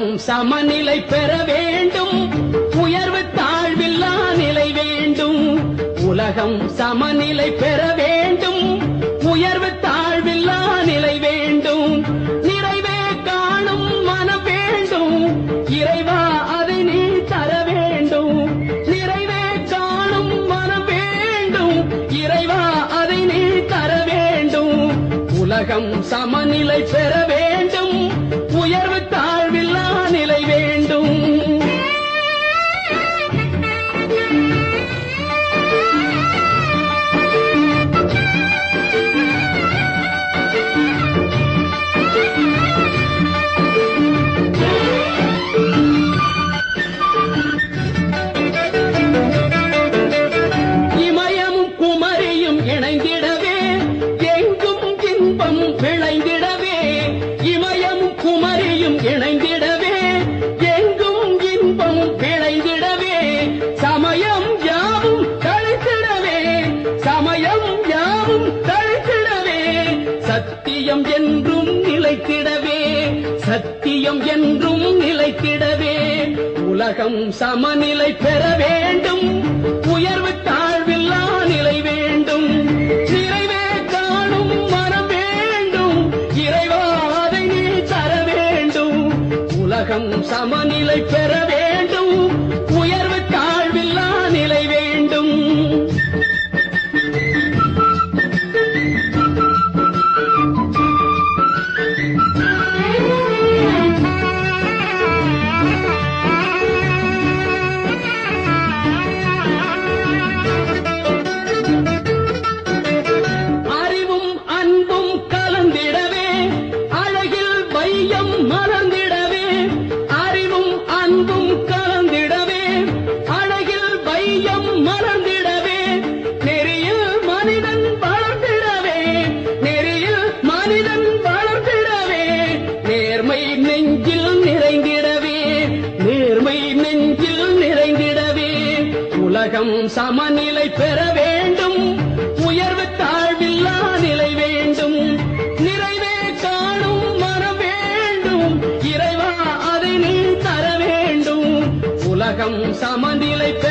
சமநிலை பெற வேண்டும் உயர்வு தாழ்வில்லா நிலை வேண்டும் உலகம் சமநிலை பெற வேண்டும் உயர்வு தாழ்வில்லா நிலை வேண்டும் நிறைவே காணும் மனம் வேண்டும் இறைவா அதை நீ தர வேண்டும் நிறைவே காணும் மனம் வேண்டும் இறைவா அதை நீ தர வேண்டும் உலகம் சமநிலை பெற வேண்டும் உயர்வு தாழ்வில்லா நிலை வேண்டும் இமயமும் குமரியும் இணைந்திடவே எங்கும் இன்பம் விளைந்திடவே இமயமும் குமரியும் இணைந்திடவே எங்கும் இன்பம் விளைந்திடவே சமயம் யாவும் கழித்திடவே சமயம் யாவும் கழித்திடவே சத்தியம் என்றும் நிலைத்திடவே சத்தியம் என்றும் நிலைத்திடவே உலகம் சமநிலை பெற வேண்டும் உயர்வு தாழ்வில்லா நிலை வேண்டும் நிறைவே காணும் மனம் வேண்டும் இறைவா அதை நீ தர வேண்டும் உலகம் சமநிலை பெற வேண்டும் உயர்வு தாழ்வில்லா நிலை வேண்டும் அறிவும் அன்பும் கலந்திடவே அழகில் வையம் மலர்ந்திடவே அறிவும் அன்பும் கலந்திடவே அழகில் வையம் மலர்ந்திடவே நெறியில் மனிதன் வளர்ந்திடவே நெறியில் மனிதன் வளர்ந்திடவே நேர்மை நெஞ்சில் நிறைந்திடவே நேர்மை நெஞ்சில் நிறைந்திடவே உலகம் சமநிலை பெற வேண்டும் உயர்வு தாழ்வில்லா நிலை வேண்டும் நிறைவே காணும் மனம் வேண்டும் இறைவா அதை நீ தர வேண்டும் உலகம் சமநிலை பெற